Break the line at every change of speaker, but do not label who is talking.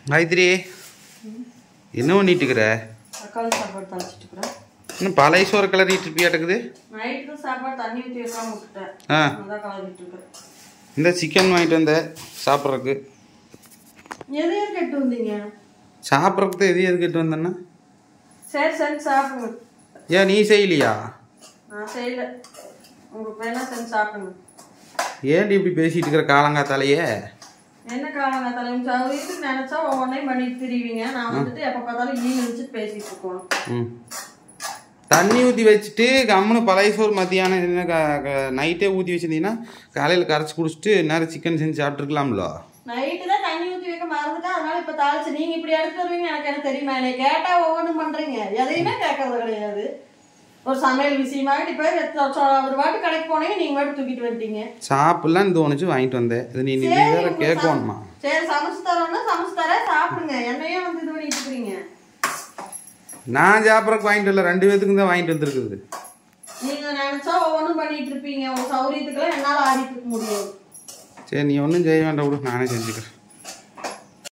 காயத்ரி என்ன பண்ணிட்டு இருக்கிற
தக்காளி சாப்பாடு தளிச்சிட்டு இருக்கிறேன்
இன்னும் பழைய சோறு கிளறிட்டு இருப்பியாட்டுக்குது
நைட்டு சாப்பாடு தண்ணி ஊற்றி வைக்காம விட்டுட்டேன்
ஆ
அதான் கலந்துட்டு இருக்கிறேன்
இந்த சிக்கன் வாங்கிட்டு வந்த சாப்பிட்றதுக்கு
எது எது கெட்டு வந்தீங்க
சாப்பிட்றதுக்கு எது எது கேட்டு வந்தேன்னா
சரி சரி சாப்பிடுங்க
ஏன் நீ செய்யலையா
நான் செய்யல உங்களுக்கு வேணா செஞ்சு சாப்பிடுங்க
ஏன்டி இப்படி பேசிட்டு இருக்கிற காலங்காத்தாலேயே
என்ன காலங்க தலையும் சௌரியத்துக்கு நினைச்சா ஒவ்வொன்றையும் பண்ணிட்டு திரிவீங்க நான் வந்துட்டு எப்போ பார்த்தாலும் ஈ நினைச்சிட்டு பேசிட்டு இருக்கணும்
ம் தண்ணி ஊற்றி வச்சுட்டு கம்முன்னு பழைய சோறு மத்தியானம் என்ன நைட்டே ஊற்றி வச்சிருந்தீங்கன்னா காலையில் கரைச்சி குடிச்சிட்டு நேரம் சிக்கன் செஞ்சு சாப்பிட்ருக்கலாம்ல
நைட்டு தான் தண்ணி ஊற்றி வைக்க மறந்துட்டேன் அதனால இப்போ தாளிச்சு நீங்கள் இப்படி எடுத்து வருவீங்க எனக்கு என்ன தெரியுமா என்னை கேட்டால் ஒவ்வொன்றும் பண்ணுறீங்க எதையுமே கேட்கறது கிடையாது ஒரு சமையல் விஷயமாகிட்டு போய் வெத்த- சொ- ஒரு வாட்டி கடைக்கு போனீங்க நீங்கள் வாட்டி தூக்கிட்டு வந்துட்டீங்க
சாப்பிட்லான்னு தோணுச்சு வாங்கிட்டு வந்தேன் இது நீ நீ வேற
உங்களுக்கு
கேட்கணுமா
சம- சரி சமைச்சு தரோம்னா சமைச்சு தரேன் சாப்பிடுங்க என்னையே வந்து இது பண்ணிட்டு இருக்கிறீங்க
நான் சாப்பிட்றதுக்கு வாங்கிட்டு வரல ரெண்டு பேத்துக்கும் தான் வாங்கிட்டு வந்திருக்குது
நீங்க நினைச்சா ஒவ்வொன்றும் பண்ணிட்டு இருப்பீங்க உங்க சௌரியத்துக்கெல்லாம் என்னால ஆடிட்டு இருக்க முடியாது
சரி நீ ஒன்றும் செய்ய வேண்டாம் விடு நானே செஞ்சுக்கிறேன்